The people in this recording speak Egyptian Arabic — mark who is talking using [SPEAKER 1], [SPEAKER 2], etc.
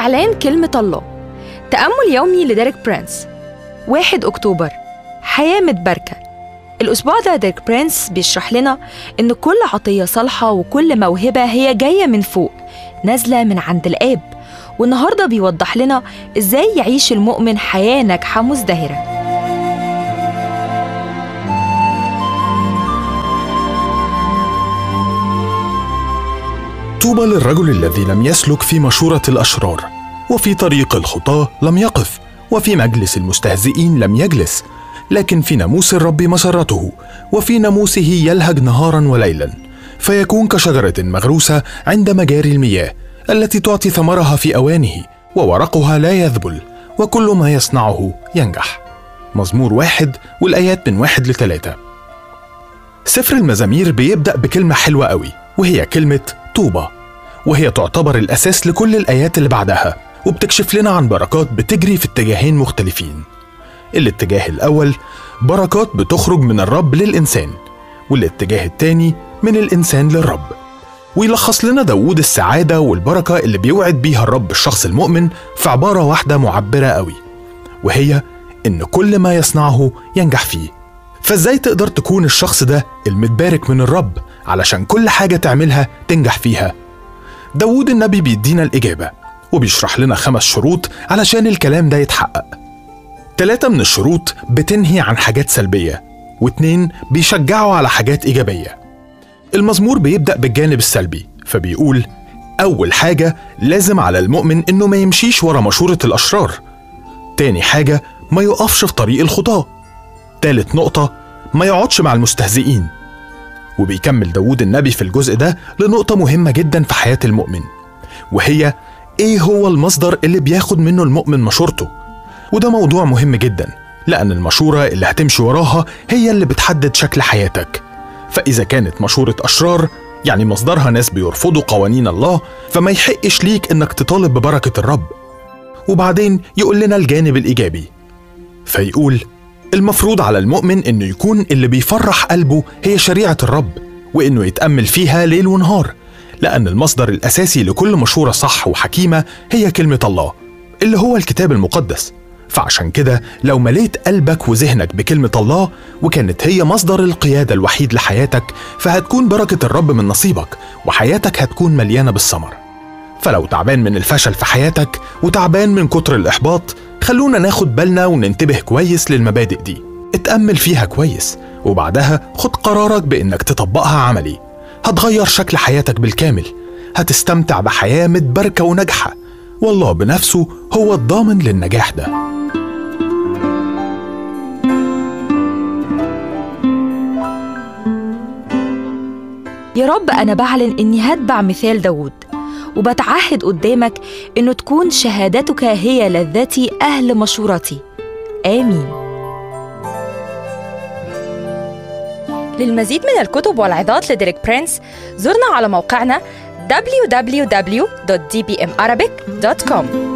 [SPEAKER 1] إعلان كلمة الله تأمل يومي لديريك برينس 1 أكتوبر حياة متباركة الأسبوع ده ديريك برينس بيشرح لنا إن كل عطية صالحة وكل موهبة هي جاية من فوق نازلة من عند الآب والنهاردة بيوضح لنا إزاي يعيش المؤمن حياة ناجحة مزدهرة
[SPEAKER 2] طوبى للرجل الذي لم يسلك في مشورة الأشرار وفي طريق الخطاة لم يقف وفي مجلس المستهزئين لم يجلس لكن في ناموس الرب مسرته وفي ناموسه يلهج نهارا وليلا فيكون كشجرة مغروسة عند مجاري المياه التي تعطي ثمرها في أوانه وورقها لا يذبل وكل ما يصنعه ينجح مزمور واحد والآيات من واحد لثلاثة سفر المزامير بيبدأ بكلمة حلوة قوي وهي كلمة طوبى وهي تعتبر الأساس لكل الآيات اللي بعدها وبتكشف لنا عن بركات بتجري في اتجاهين مختلفين الاتجاه الأول بركات بتخرج من الرب للإنسان والاتجاه التاني من الإنسان للرب ويلخص لنا داود السعادة والبركة اللي بيوعد بيها الرب الشخص المؤمن في عبارة واحدة معبرة قوي وهي إن كل ما يصنعه ينجح فيه فازاي تقدر تكون الشخص ده المتبارك من الرب علشان كل حاجة تعملها تنجح فيها داود النبي بيدينا الإجابة وبيشرح لنا خمس شروط علشان الكلام ده يتحقق تلاتة من الشروط بتنهي عن حاجات سلبية واتنين بيشجعوا على حاجات إيجابية المزمور بيبدأ بالجانب السلبي فبيقول أول حاجة لازم على المؤمن إنه ما يمشيش ورا مشورة الأشرار تاني حاجة ما يقفش في طريق الخطاة تالت نقطة ما يقعدش مع المستهزئين وبيكمل داود النبي في الجزء ده لنقطة مهمة جدا في حياة المؤمن وهي ايه هو المصدر اللي بياخد منه المؤمن مشورته وده موضوع مهم جدا لأن المشورة اللي هتمشي وراها هي اللي بتحدد شكل حياتك فإذا كانت مشورة أشرار يعني مصدرها ناس بيرفضوا قوانين الله فما يحقش ليك إنك تطالب ببركة الرب وبعدين يقول لنا الجانب الإيجابي فيقول المفروض على المؤمن إنه يكون اللي بيفرح قلبه هي شريعة الرب وإنه يتأمل فيها ليل ونهار لأن المصدر الأساسي لكل مشورة صح وحكيمة هي كلمة الله اللي هو الكتاب المقدس فعشان كده لو مليت قلبك وذهنك بكلمة الله وكانت هي مصدر القيادة الوحيد لحياتك فهتكون بركة الرب من نصيبك وحياتك هتكون مليانة بالثمر فلو تعبان من الفشل في حياتك وتعبان من كتر الإحباط خلونا ناخد بالنا وننتبه كويس للمبادئ دي اتأمل فيها كويس وبعدها خد قرارك بإنك تطبقها عملي هتغير شكل حياتك بالكامل هتستمتع بحياة متباركة وناجحة والله بنفسه هو الضامن للنجاح ده
[SPEAKER 1] يا رب أنا بعلن إني هتبع مثال داود وبتعهد قدامك إنه تكون شهادتك هي لذتي أهل مشورتي آمين للمزيد من الكتب والعظات لديريك برينس زرنا على موقعنا www.dbmarabic.com